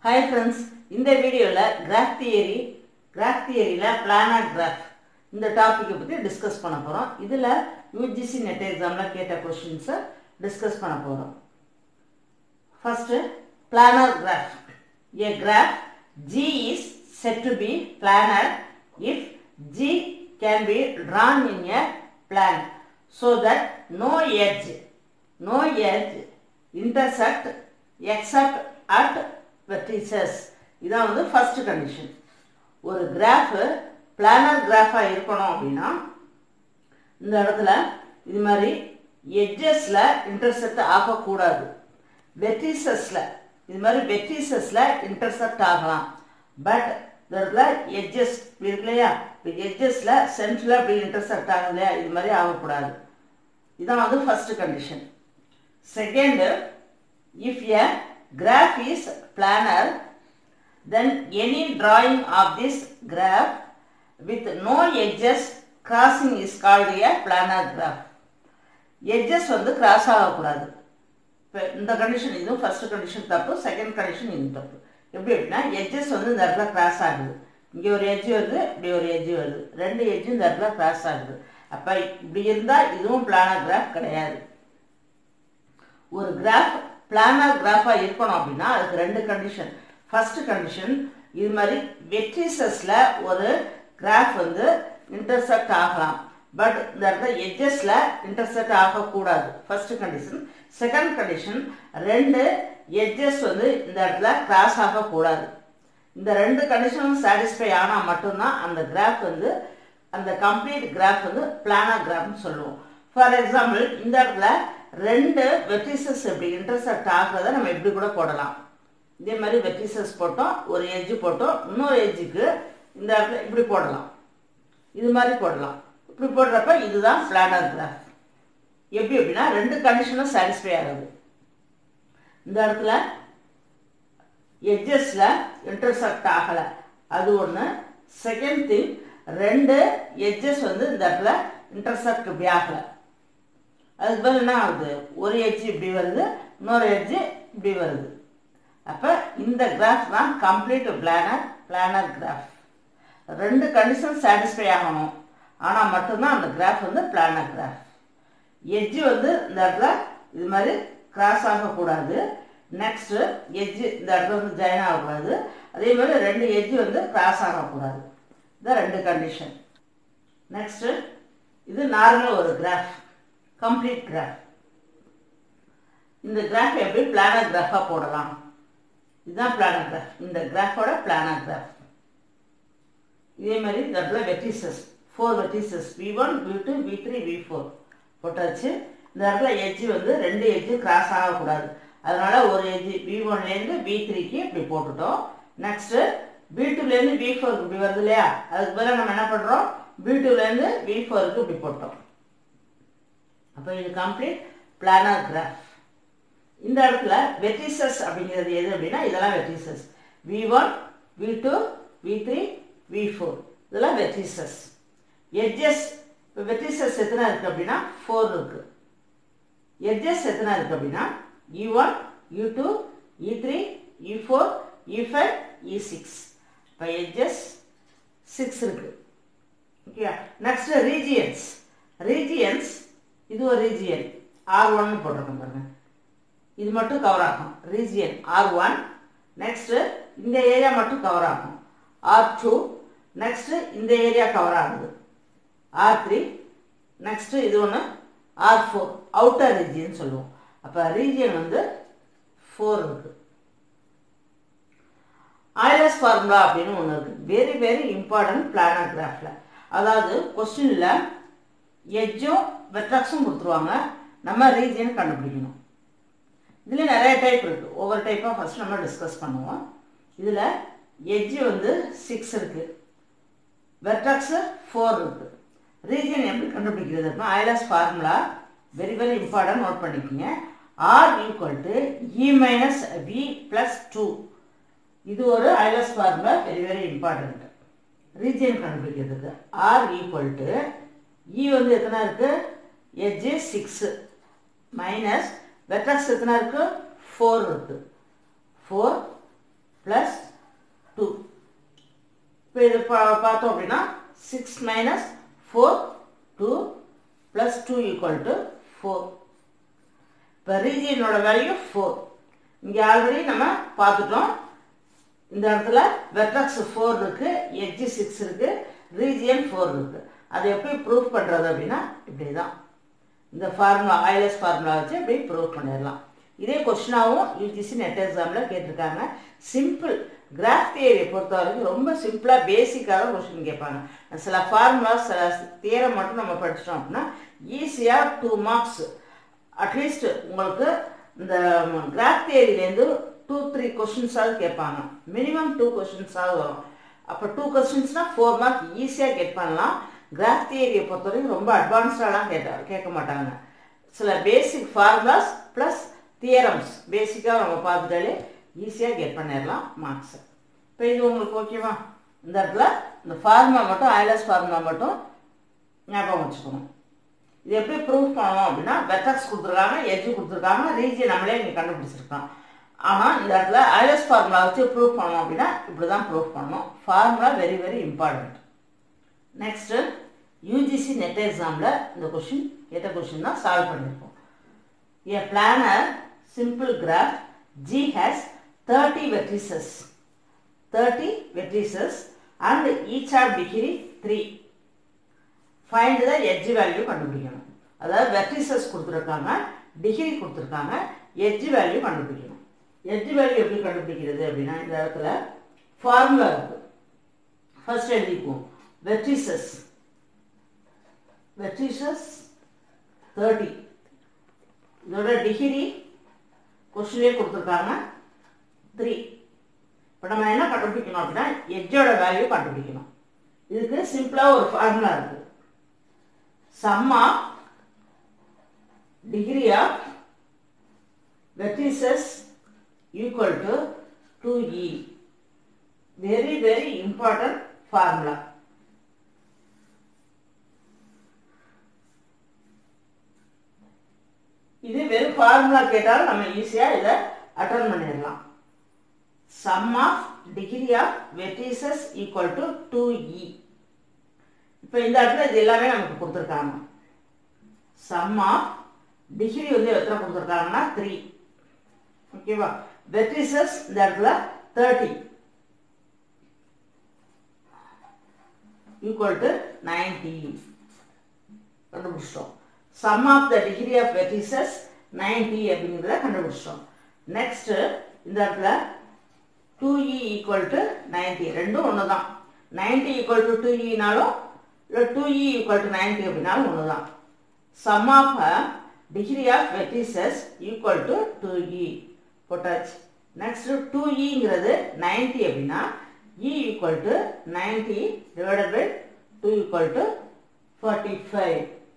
Hi friends இந்த வீடியோவில் graph theory graph தியரியில் பிளானர் கிராஃப் இந்த டாப்பிக்கை பற்றி டிஸ்கஸ் பண்ண போகிறோம் இதில் யூஜிசி நெட் எக்ஸாமில் கேட்ட கொஷின்ஸை டிஸ்கஸ் பண்ண போகிறோம் first planar graph a graph G is set to be planar if G can be drawn in a plan so that no edge no edge intersect except at vertices இதான் வந்து first condition ஒரு graph planar கிராஃபாக இருக்கணும் அப்படின்னா இந்த இடத்துல இது மாதிரி எட்ஜஸில் இன்டர்செக்ட் ஆகக்கூடாது வெட்டிசஸில் இது மாதிரி வெட்டிசஸில் இன்டர்செக்ட் ஆகலாம் பட் இந்த இடத்துல எட்ஜஸ் இருக்கு இல்லையா இப்போ எட்ஜஸில் சென்டரில் அப்படி இன்டர்செக்ட் ஆகுது இல்லையா இது மாதிரி ஆகக்கூடாது இதான் வந்து first condition second if a graph is planar then any drawing of this graph with no edges crossing is called a planar graph edges வந்து கிராஸ் ஆகக்கூடாது இப்போ இந்த கண்டிஷன் இதுவும் ஃபர்ஸ்ட் கண்டிஷன் தப்பு செகண்ட் கண்டிஷன் இது தப்பு எப்படி அப்படின்னா எட்ஜஸ் வந்து இந்த இடத்துல கிராஸ் ஆகுது இங்கே ஒரு எட்ஜ் வருது இப்படி ஒரு எட்ஜ் வருது ரெண்டு எட்ஜும் இந்த இடத்துல கிராஸ் ஆகுது அப்போ இப்படி இருந்தால் இதுவும் பிளானர் கிராஃப் கிடையாது ஒரு கிராஃப் பிளானர் கிராஃபாக இருக்கணும் அப்படின்னா அதுக்கு ரெண்டு கண்டிஷன் ஃபர்ஸ்ட் கண்டிஷன் இது மாதிரி வெட்ரிசஸில் ஒரு கிராஃப் வந்து இன்டர்செக்ட் ஆகலாம் பட் இந்த இடத்துல எட்ஜஸில் இன்டர்செக்ட் ஆகக்கூடாது ஃபர்ஸ்ட் கண்டிஷன் செகண்ட் கண்டிஷன் ரெண்டு எட்ஜஸ் வந்து இந்த இடத்துல கிராஸ் ஆகக்கூடாது இந்த ரெண்டு கண்டிஷனும் சாட்டிஸ்ஃபை ஆனால் மட்டும்தான் அந்த கிராஃப் வந்து அந்த கம்ப்ளீட் கிராஃப் வந்து பிளானர் கிராஃப்னு சொல்லுவோம் ஃபார் எக்ஸாம்பிள் இந்த இடத்துல ரெண்டு வெட்ரிசஸ் எப்படி இன்டர்செக்ட் ஆகிறத நம்ம எப்படி கூட போடலாம் இதே மாதிரி வெட்ரிசஸ் போட்டோம் ஒரு எட்ஜு போட்டோம் இன்னொரு எட்ஜுக்கு இந்த இடத்துல இப்படி போடலாம் இது மாதிரி போடலாம் இப்படி போடுறப்ப இதுதான் பிளானர் கிராஃப் எப்படி அப்படின்னா ரெண்டு கண்டிஷனும் சாட்டிஸ்ஃபை ஆகுது இந்த இடத்துல எட்ஜஸில் இன்டர்செக்ட் ஆகலை அது ஒன்று செகண்ட் திங் ரெண்டு எட்ஜஸ் வந்து இந்த இடத்துல இன்டர்செக்ட் இப்படி ஆகலை அதுக்கு பதில் என்ன ஆகுது ஒரு எட்ஜ் இப்படி வருது இன்னொரு எட்ஜு இப்படி வருது அப்போ இந்த கிராஃப் தான் கம்ப்ளீட் பிளானர் பிளானர் கிராஃப் ரெண்டு கண்டிஷன் சாட்டிஸ்ஃபை ஆகணும் ஆனால் மட்டும்தான் அந்த கிராஃப் வந்து பிளானர் கிராஃப் எட்ஜு வந்து இந்த இடத்துல இது மாதிரி கிராஸ் ஆகக்கூடாது நெக்ஸ்ட்டு எட்ஜு இந்த இடத்துல வந்து ஜாயின் ஆகக்கூடாது அதே மாதிரி ரெண்டு எட்ஜு வந்து கிராஸ் ஆகக்கூடாது இதான் ரெண்டு கண்டிஷன் நெக்ஸ்ட்டு இது நார்மல் ஒரு கிராஃப் கம்ப்ளீட் கிராஃப் இந்த கிராஃப் எப்படி பிளானர் கிராஃபாக போடலாம் இதுதான் பிளானர் கிராஃப் இந்த கிராஃபோட பிளானர் கிராஃப் இதே மாதிரி இந்த இடத்துல vertices four vertices V one V two V three V four போட்டாச்சு இந்த இடத்துல எட்ஜு வந்து ரெண்டு எட்ஜு கிராஸ் ஆகக்கூடாது அதனால ஒரு எட்ஜு வி ஒன்லேருந்து வி த்ரீக்கு இப்படி போட்டுட்டோம் நெக்ஸ்ட்டு வி டூலேருந்து வி ஃபோருக்கு இப்படி வருது இல்லையா அதுக்கு பதிலாக நம்ம என்ன பண்ணுறோம் வி டூலேருந்து வி ஃபோருக்கு இப்படி போட்டோம் அப்போ இது கம்ப்ளீட் பிளானர் கிராஃப் இந்த இடத்துல வெட்டிசஸ் அப்படிங்கிறது எது அப்படின்னா இதெல்லாம் vertices V one V two V three V four இதெல்லாம் வெட்டிசஸ் எட்ஜஸ் இப்போ வெட்டிசஸ் எத்தனை இருக்குது அப்படின்னா ஃபோர் இருக்குது எட்ஜஸ் எத்தனை இருக்குது அப்படின்னா E one E two E three E four E five E six இப்போ எட்ஜஸ் சிக்ஸ் இருக்குது ஓகே நெக்ஸ்ட் ரீஜியன்ஸ் ரீஜியன்ஸ் இது ஒரு ரீஜியன் ஆர் ஒன்னு போட்டிருக்கோம் பாருங்க இது மட்டும் கவர் ஆகும் ரீஜியன் ஆர் ஒன் நெக்ஸ்ட்டு இந்த ஏரியா மட்டும் கவர் ஆகும் ஆர் டூ நெக்ஸ்ட்டு இந்த ஏரியா கவர் ஆகுது ஆர் த்ரீ நெக்ஸ்ட்டு இது ஒன்று ஆர் ஃபோர் அவுட்டர் ரீஜியன் சொல்லுவோம் அப்போ ரீஜியன் வந்து ஃபோர் இருக்குது ஆயிலஸ் ஃபார்முலா அப்படின்னு ஒன்று இருக்குது வெரி வெரி இம்பார்ட்டன்ட் பிளானர் கிராஃபில் அதாவது கொஸ்டினில் எஜ்ஜும் வெட்ராக்ஸும் கொடுத்துருவாங்க நம்ம ரீஜியன் கண்டுபிடிக்கணும் இதில் நிறைய டைப் இருக்குது ஒவ்வொரு டைப்பாக ஃபஸ்ட் நம்ம டிஸ்கஸ் பண்ணுவோம் இதில் எஜ்ஜு வந்து சிக்ஸ் இருக்குது வெட்ராக்ஸு ஃபோர் இருக்குது ரீஜியன் எப்படி கண்டுபிடிக்கிறது அப்படின்னா Euler's formula very very important note பண்ணிக்கோங்க R equal to E minus V plus two இது ஒரு Euler's formula very very important region கண்டுபிடிக்கிறதுக்கு ஆர் ஈக்குவல் டு இ வந்து எத்தனை இருக்குது எஜ்ஜு சிக்ஸு மைனஸ் வெட்ராக்ஸ் எத்தனை இருக்குது ஃபோர் இருக்குது ஃபோர் ப்ளஸ் இது பா பார்த்தோம் அப்படின்னா six minus four two plus two equal to four இப்போ ரீஜியனோட வேல்யூ ஃபோர் இங்கே ஆல்ரெடி நம்ம பார்த்துட்டோம் இந்த இடத்துல வெட்ரக்ஸ் ஃபோர் இருக்குது எட்ஜி சிக்ஸ் இருக்குது ரீஜியன் ஃபோர் இருக்குது அதை எப்படி ப்ரூஃப் பண்ணுறது அப்படின்னா இப்படி தான் இந்த ஃபார்முலா ஐஎல்எஸ் ஃபார்முலா வச்சு இப்படி ப்ரூவ் பண்ணிடலாம் இதே கொஷினாகவும் யூஜிசி நெட் எக்ஸாமில் கேட்டிருக்காங்க சிம்பிள் கிராஃப் தியரியை பொறுத்த வரைக்கும் ரொம்ப சிம்பிளாக பேசிக்காக கொஷின் கேட்பாங்க சில ஃபார்முலாஸ் சில தியரை மட்டும் நம்ம படிச்சிட்டோம் அப்படின்னா ஈஸியாக டூ மார்க்ஸ் அட்லீஸ்ட் உங்களுக்கு இந்த கிராஃப் தியரியிலேருந்து டூ த்ரீ கொஷின்ஸாவது கேட்பாங்க மினிமம் டூ கொஷின்ஸாவது வரும் அப்போ டூ கொஸ்டின்ஸ்னால் ஃபோர் மார்க் ஈஸியாக கெட் பண்ணலாம் கிராஃப் தியரியை பொறுத்த வரைக்கும் ரொம்ப அட்வான்ஸ்டாலாம் கேட்ட கேட்க மாட்டாங்க சில பேசிக் ஃபார்முலாஸ் ப்ளஸ் தியரம்ஸ் பேசிக்காக நம்ம பார்த்துட்டாலே ஈஸியாக கெட் பண்ணிடலாம் மார்க்ஸை இப்போ இது உங்களுக்கு ஓகேவா இந்த இடத்துல இந்த ஃபார்முலா மட்டும் ஐலஸ் ஃபார்முலா மட்டும் ஞாபகம் வச்சுக்கணும் இது எப்படி ப்ரூவ் பண்ணணும் அப்படின்னா வெட்டக்ஸ் கொடுத்துருக்காங்க எஜ்ஜு கொடுத்துருக்காங்க ரீஜியன் நம்மளே இங்கே கண்டுபிடிச்சிருக்கோம் ஆனால் இந்த இடத்துல ஐலஸ் ஃபார்முலா வச்சு ப்ரூவ் பண்ணணும் அப்படின்னா இப்படி தான் ப்ரூவ் பண்ணணும் formula very very important next UGC NET எக்ஸாமில் இந்த கொஷின் கேட்ட கொஷின் தான் சால்வ் பண்ணியிருக்கோம் A planar simple graph G has 30 vertices. 30 vertices and each are degree 3. Find the edge value கண்டுபிடிக்கணும் அதாவது வெர்டிசஸ் கொடுத்துருக்காங்க டிகிரி கொடுத்துருக்காங்க எட்ஜ் வேல்யூ கண்டுபிடிக்கணும் எட்ஜ் வேல்யூ எப்படி கண்டுபிடிக்கிறது அப்படின்னா இந்த இடத்துல ஃபார்முலா இருக்கு ஃபர்ஸ்ட் எழுதிக்குவோம் வெர்டிசஸ் வெர்டிசஸ் தேர்ட்டி இதோட டிகிரி கொஸ்டின்லேயே கொடுத்துருக்காங்க த்ரீ இப்போ நம்ம என்ன கண்டுபிடிக்கணும் அப்படின்னா எட்ஜோட வேல்யூ கண்டுபிடிக்கணும் இதுக்கு சிம்பிளாக ஒரு ஃபார்முலா இருக்குது sum of degree of vertices equal to two E very very important formula இது வெறும் ஃபார்முலா கேட்டாலும் நம்ம ஈஸியாக இதை அட்டன் பண்ணிடலாம் sum of degree of vertices equal to two E இப்போ இந்த இடத்துல இது எல்லாமே நமக்கு கொடுத்துருக்காங்க சம் ஆஃப் டிகிரி வந்து எத்தனை கொடுத்துருக்காங்கன்னா த்ரீ ஓகேவா வெட்டிசஸ் இந்த இடத்துல தேர்ட்டி ஈக்குவல் டு நைன்டி கண்டுபிடிச்சிட்டோம் sum of the degree of vertices ninety அப்படிங்கிறத கண்டுபிடிச்சிட்டோம் நெக்ஸ்ட்டு இந்த இடத்துல two E equal to ninety ரெண்டும் ஒன்று தான் நைன்டி ஈக்குவல் டு டூ இனாலும் இல்லை two E equal to ninety அப்படின்னாலும் ஒன்று தான் sum of degree of vertices equal to two E போட்டாச்சு நெக்ஸ்ட் டூ இங்கிறது நைன்டி அப்படின்னா E equal to ninety divided by two equal to forty five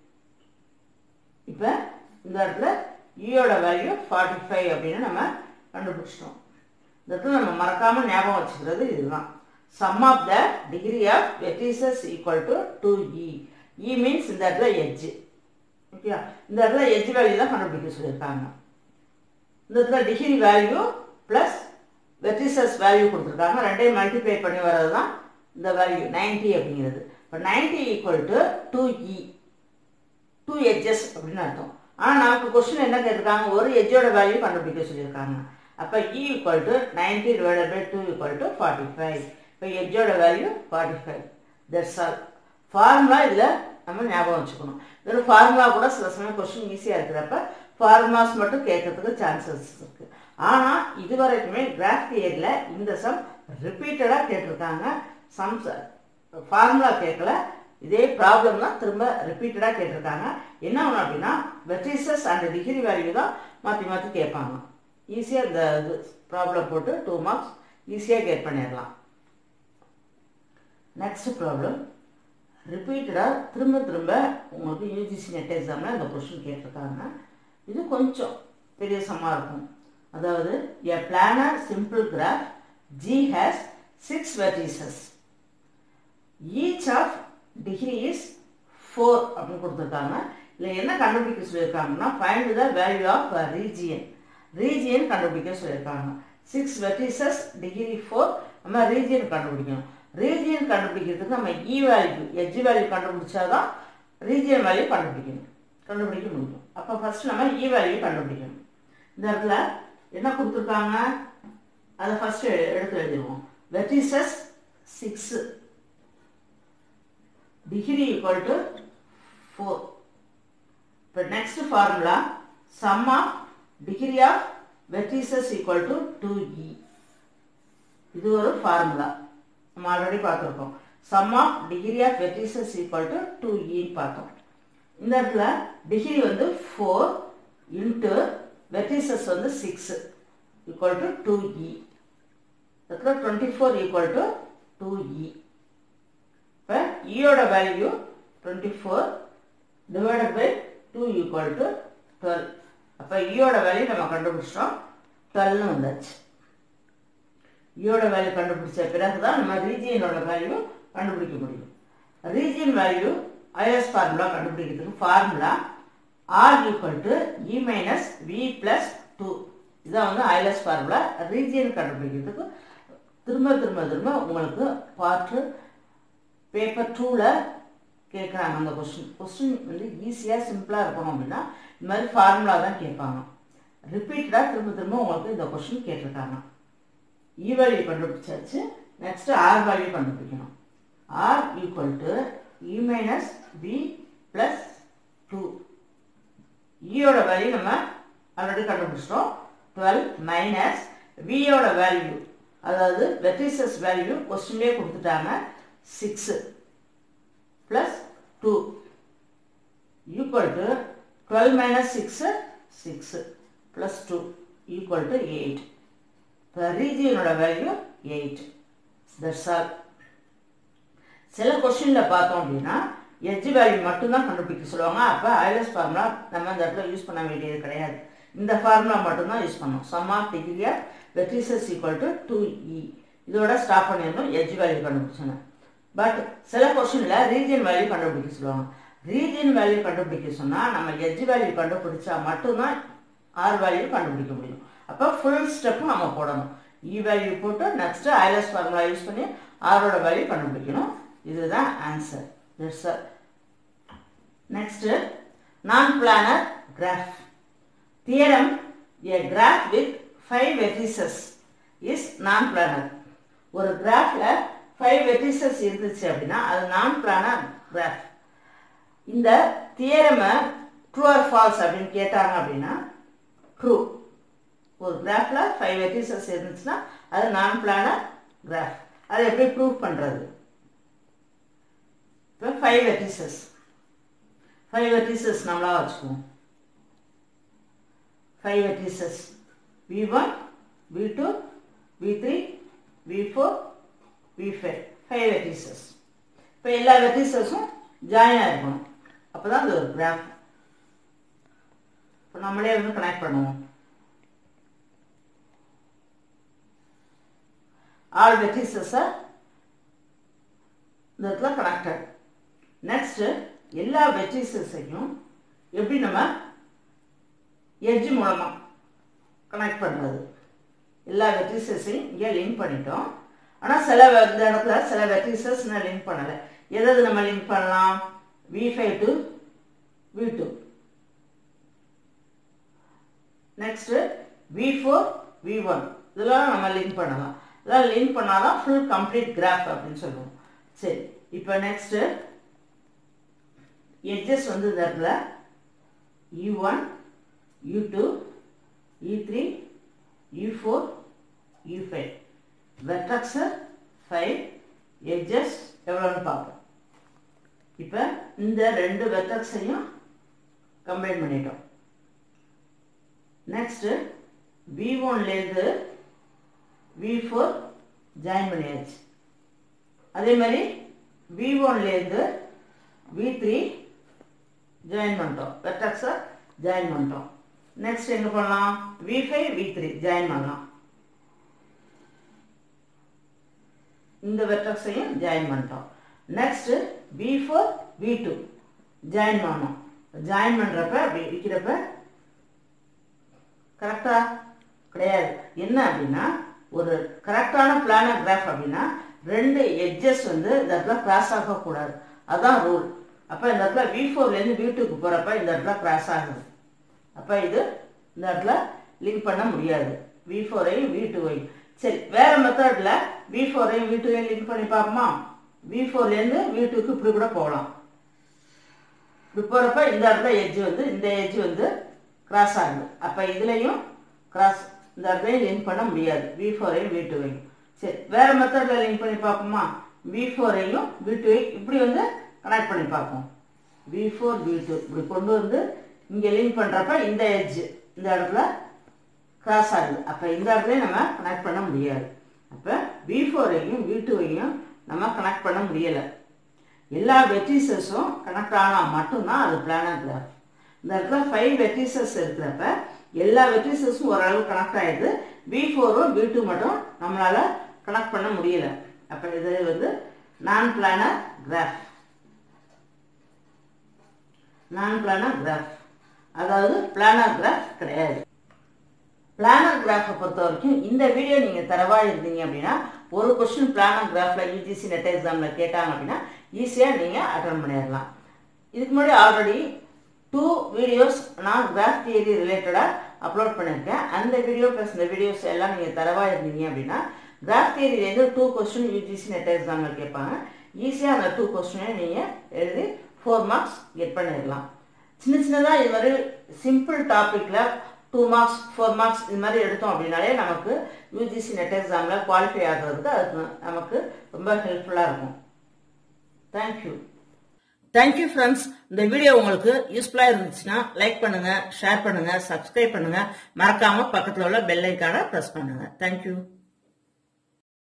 இப்போ இந்த இடத்துல ஈயோட வேல்யூ ஃபார்ட்டி ஃபைவ் அப்படின்னு நம்ம கண்டுபிடிச்சிட்டோம் இந்த இடத்துல நம்ம மறக்காமல் ஞாபகம் வச்சுக்கிறது இதுதான் sum of the degree of vertices equal to two E E means இந்த இடத்துல எட்ஜ் ஓகே இந்த இடத்துல எட்ஜ் வேல்யூ தான் கண்டுபிடிக்க சொல்லியிருக்காங்க இந்த இடத்துல degree value plus vertices value கொடுத்துருக்காங்க ரெண்டையும் மல்டிப்ளை பண்ணி வர்றது தான் இந்த வேல்யூ நைன்டி அப்படிங்கிறது இப்போ ninety equal to two E two edges அப்படின்னு அர்த்தம் ஆனால் நமக்கு கொஸ்டின் என்ன கேட்டிருக்காங்க ஒரு எட்ஜோட வேல்யூ கண்டுபிடிக்க சொல்லியிருக்காங்க அப்போ E equal to ninety divided by two equal to forty five இப்போ எட்ஜோட value forty five that's all formula இதில் நம்ம ஞாபகம் வச்சுக்கணும் வெறும் ஃபார்முலா கூட சில சமயம் கொஸ்டின் ஈஸியாக இருக்கிறப்ப ஃபார்முலாஸ் மட்டும் கேட்கறதுக்கு சான்சஸ் இருக்குது ஆனால் இது வரைக்குமே கிராஃப் தியரியில் இந்த சம் ரிப்பீட்டடாக கேட்டிருக்காங்க சம்ஸ் ஃபார்முலா கேட்கல இதே ப்ராப்ளம் தான் திரும்ப ரிப்பீட்டடாக கேட்டிருக்காங்க என்ன ஒன்று அப்படின்னா வெட்ரிசஸ் அண்ட் டிகிரி வேல்யூ தான் மாற்றி மாற்றி கேட்பாங்க ஈஸியாக இந்த இது ப்ராப்ளம் போட்டு டூ மார்க்ஸ் ஈஸியாக கெட் பண்ணிடலாம் நெக்ஸ்ட் ப்ராப்ளம் ரிப்பீட்டடாக திரும்ப திரும்ப உங்களுக்கு யூஜிசி நெட் எக்ஸாமில் இந்த கொஷின் கேட்டிருக்காங்க இது கொஞ்சம் பெரிய சம்மாக இருக்கும் அதாவது a planar simple graph G has six vertices each of degree is four அப்படின்னு கொடுத்துருக்காங்க இல்லை என்ன கண்டுபிடிக்க சொல்லியிருக்காங்கன்னா find the value of region region கண்டுபிடிக்க சொல்லியிருக்காங்க சிக்ஸ் வெர்டிசஸ் டிகிரி ஃபோர் நம்ம ரீஜியன் கண்டுபிடிக்கணும் ரீஜியன் கண்டுபிடிக்கிறதுக்கு நம்ம இ வேல்யூ எஜ் வேல்யூ கண்டுபிடிச்சாதான் ரீஜியன் வேல்யூ கண்டுபிடிக்கணும் கண்டுபிடிக்க முடியும் அப்போ ஃபர்ஸ்ட் நம்ம இ வேல்யூ கண்டுபிடிக்கணும் இந்த இடத்துல என்ன கொடுத்துருக்காங்க அதை ஃபர்ஸ்ட் எடுத்து எழுதிடுவோம் vertices six degree equal to four இப்போ next formula sum of degree of vertices equal to two E இது ஒரு ஃபார்முலா நம்ம ஆல்ரெடி பார்த்துருக்கோம் sum of degree of vertices equal to two இன்னு பார்த்தோம் இந்த இடத்துல டிகிரி வந்து ஃபோர் இன்ட்டு வெர்டிசஸ் வந்து six equal to two E இருக்கிற twenty four equal to two E இப்போ இயோட value twenty four divided by two equal to twelve அப்போ இயோட வேல்யூ நம்ம கண்டுபிடிச்சிட்டோம் டுவெல்னு வந்தாச்சு இயோட வேல்யூ கண்டுபிடிச்ச பிறகு தான் நம்ம ரீஜியனோட வேல்யூ கண்டுபிடிக்க முடியும் ரீஜியன் வேல்யூ ஐஎஸ் ஃபார்முலா கண்டுபிடிக்கிறதுக்கு formula R equal to E minus V plus two இதான் வந்து ஐஎஸ் ஃபார்முலா ரீஜியன் கண்டுபிடிக்கிறதுக்கு திரும்ப திரும்ப திரும்ப உங்களுக்கு பார்ட்டு பேப்பர் டூவில் கேட்குறாங்க அந்த கொஸ்டின் கொஸ்டின் வந்து ஈஸியாக சிம்பிளாக இருக்கணும் அப்படின்னா இந்த மாதிரி ஃபார்முலா தான் கேட்பாங்க ரிப்பீட்டடாக திரும்ப திரும்ப உங்களுக்கு இந்த கொஸ்டின் கேட்டிருக்காங்க இ வேல்யூ கண்டுபிடிச்சாச்சு நெக்ஸ்ட் ஆர் வேல்யூ கண்டுபிடிக்கணும் R equal to E minus V plus two இயோட வேல்யூ நம்ம ஆல்ரெடி கண்டுபிடிச்சிட்டோம் டுவெல் மைனஸ் வியோட வேல்யூ அதாவது வெர்டிசஸ் வேல்யூ கொஸ்டின்லேயே கொடுத்துட்டாங்க six plus two equal to twelve minus six six plus two equal to eight இப்போ ரீஜியனோட வேல்யூ எயிட் தட்ஸ் ஆல் சில கொஸ்டினில் பார்த்தோம் அப்படின்னா எட்ஜ் வேல்யூ மட்டும்தான் கண்டுபிடிக்க சொல்லுவாங்க அப்போ ஐலஸ் ஃபார்முலா நம்ம இந்த இடத்துல யூஸ் பண்ண வேண்டியது கிடையாது இந்த ஃபார்முலா மட்டும்தான் யூஸ் பண்ணணும் sum of degree of vertices equal to two E இதோட ஸ்டாப் பண்ணிடணும் எட்ஜ் வேல்யூ கண்டுபிடிச்சோங்க பட் சில கொஸ்டினில் ரீஜியன் வேல்யூ கண்டுபிடிக்க சொல்லுவாங்க ரீஜியன் வேல்யூ கண்டுபிடிக்க சொன்னால் நம்ம எட்ஜ் வேல்யூ கண்டுபிடிச்சா மட்டும்தான் ஆர் வேல்யூ கண்டுபிடிக்க முடியும் அப்போ ஃபுல் ஸ்டெப்பும் நம்ம போடணும் இ வேல்யூ போட்டு நெக்ஸ்ட்டு ஐலஸ் ஃபார்முலா யூஸ் பண்ணி ஆரோட வேல்யூ கண்டுபிடிக்கணும் இதுதான் answer that's next non planar graph theorem a graph with five vertices is non planar ஒரு கிராஃபில் ஃபைவ் வெர்டிசஸ் இருந்துச்சு அப்படின்னா அது நான் பிளானர் கிராஃப் இந்த தியரமை ட்ரூ ஆர் ஃபால்ஸ் அப்படின்னு கேட்டாங்க அப்படின்னா ட்ரூ ஒரு கிராஃபில் ஃபைவ் வெர்டிசஸ் இருந்துச்சுன்னா அது நான் பிளானர் கிராஃப் அதை எப்படி ப்ரூவ் பண்ணுறது இப்போ ஃபைவ் வெர்டிசஸ் ஃபைவ் வெர்டிசஸ் நம்மளா வச்சுக்குவோம் five vertices V one V two V three V four V five five vertices இப்போ எல்லா வெர்டிசஸும் ஜாயினாக இருக்கணும் அப்போ தான் அது ஒரு கிராஃப் இப்போ நம்மளே வந்து கனெக்ட் பண்ணுவோம் ஆல் வெர்டிசஸை இந்த இடத்துல கனெக்டட் நெக்ஸ்ட்டு எல்லா வெர்டிசஸையும் எப்படி நம்ம எட்ஜ் மூலமாக கனெக்ட் பண்ணுறது எல்லா வெர்டிசஸையும் இங்கே லிங்க் பண்ணிட்டோம் ஆனால் சில வெ- இந்த இடத்துல சில வெர்டிசஸ் நான் லிங்க் பண்ணலை எதாவது நம்ம லிங்க் பண்ணலாம் V five to V two next V four V one இதெல்லாம் நம்ம லிங்க் பண்ணலாம் இதெல்லாம் லிங்க் பண்ணால் தான் ஃபுல் கம்ப்ளீட் கிராஃப் அப்படின்னு சொல்லுவோம் சரி இப்போ நெக்ஸ்ட்டு எட்ஜஸ் வந்து இந்த இடத்துல E one U two E three E four E five vertex five edges எவ்வளோன்னு பார்ப்போம் இப்போ இந்த ரெண்டு வெர்டக்ஸையும் கம்பைன் பண்ணிட்டோம் நெக்ஸ்ட்டு வி ஒன்லேருந்து வி ஃபோர் ஜாயின் பண்ணியாச்சு அதே மாதிரி வி ஒன்லேருந்து வி த்ரீ ஜாயின் பண்ணிட்டோம் வெர்டக்ஸை ஜாயின் பண்ணிட்டோம் நெக்ஸ்ட் எங்கே பண்ணலாம் V five V three join பண்ணலாம் இந்த வெர்டக்ஸையும் ஜாயின் பண்ணிட்டோம் next V four V two join பண்ணோம் ஜாயின் பண்ணுறப்ப அப்படி விற்கிறப்ப கரெக்டா கிடையாது என்ன அப்படின்னா ஒரு கரெக்டான பிளானர் கிராஃப் அப்படின்னா ரெண்டு எட்ஜஸ் வந்து இந்த இடத்துல கிராஸ் ஆகக்கூடாது அதான் ரூல் அப்போ இந்த இடத்துல வி ஃபோர்லேருந்து வி டூக்கு போகிறப்ப இந்த இடத்துல கிராஸ் ஆகுது அப்போ இது இந்த இடத்துல லிங்க் பண்ண முடியாது வி ஃபோரையும் வி டூவையும் சரி வேற மெத்தடில் வி ஃபோரையும் வி டூவையும் லிங்க் பண்ணி பார்ப்போமா வி ஃபோர்லேருந்து வி டூக்கு இப்படி கூட போகலாம் இப்படி போகிறப்ப இந்த இடத்துல எட்ஜ் வந்து இந்த எட்ஜ் வந்து கிராஸ் ஆகுது அப்போ இதுலேயும் கிராஸ் இந்த இடத்துலையும் லிங்க் பண்ண முடியாது வி ஃபோரையும் வி டூவையும் சரி வேற மெத்தடில் லிங்க் பண்ணி பார்ப்போமா வி ஃபோரையும் வி டூவையும் இப்படி வந்து கனெக்ட் பண்ணி பார்ப்போம் வி ஃபோர் வி டூ இப்படி கொண்டு வந்து இங்கே லிங்க் பண்ணுறப்ப இந்த எட்ஜ் இந்த இடத்துல கிராஸ் ஆகுது அப்போ இந்த இடத்துலையும் நம்ம கனெக்ட் பண்ண முடியாது அப்போ வி ஃபோரையும் வி டூவையும் நம்ம கனெக்ட் பண்ண முடியலை எல்லா வெட்டிசஸும் கனெக்ட் ஆனால் மட்டும்தான் அது பிளானர் கிராஃப் இந்த இடத்துல ஃபைவ் வெட்டிசஸ் இருக்கிறப்ப எல்லா வெட்டிசஸும் ஓரளவு கனெக்ட் ஆகிடுது வி ஃபோரும் வி டூ மட்டும் நம்மளால் கனெக்ட் பண்ண முடியல அப்போ இது வந்து non planar graph non planar graph அதாவது பிளானர் கிராஃப் கிடையாது பிளானர் கிராஃபை பொறுத்த வரைக்கும் இந்த வீடியோ நீங்கள் தரவாக இருந்தீங்க அப்படின்னா ஒரு கொஸ்டின் பிளானர் கிராஃபில் யூஜிசி நெட் எக்ஸாமில் கேட்டாங்க அப்படின்னா ஈஸியாக நீங்கள் அட்டன் பண்ணிடலாம் இதுக்கு முன்னாடி ஆல்ரெடி டூ வீடியோஸ் நான் கிராஃப் தியரி ரிலேட்டடாக அப்லோட் பண்ணியிருக்கேன் அந்த வீடியோ ப்ளஸ் இந்த வீடியோஸ் எல்லாம் நீங்கள் தரவாக இருந்தீங்க அப்படின்னா கிராஃப் தியரிலேருந்து டூ கொஸ்டின் யூஜிசி நெட் எக்ஸாமில் கேட்பாங்க ஈஸியாக அந்த டூ கொஸ்டினையும் நீங்கள் எழுதி ஃபோர் மார்க்ஸ் கெட் பண்ணிடலாம் சின்ன சின்னதாக இது மாதிரி சிம்பிள் டாப்பிக்கில் டூ மார்க்ஸ் ஃபோர் மார்க்ஸ் இது மாதிரி எடுத்தோம் அப்படின்னாலே நமக்கு யூஜிசி நெட் எக்ஸாமில் குவாலிஃபை ஆகிறதுக்கு அதுக்கு நமக்கு ரொம்ப ஹெல்ப்ஃபுல்லாக இருக்கும் தேங்க்யூ தேங்க்யூ ஃப்ரெண்ட்ஸ் இந்த வீடியோ உங்களுக்கு யூஸ்ஃபுல்லாக இருந்துச்சுன்னா லைக் பண்ணுங்க ஷேர் பண்ணுங்க சப்ஸ்கிரைப் பண்ணுங்க மறக்காம பக்கத்தில் உள்ள பெல் ஐக்கானை ப்ரெஸ் பண்ணுங்க தேங்க்யூ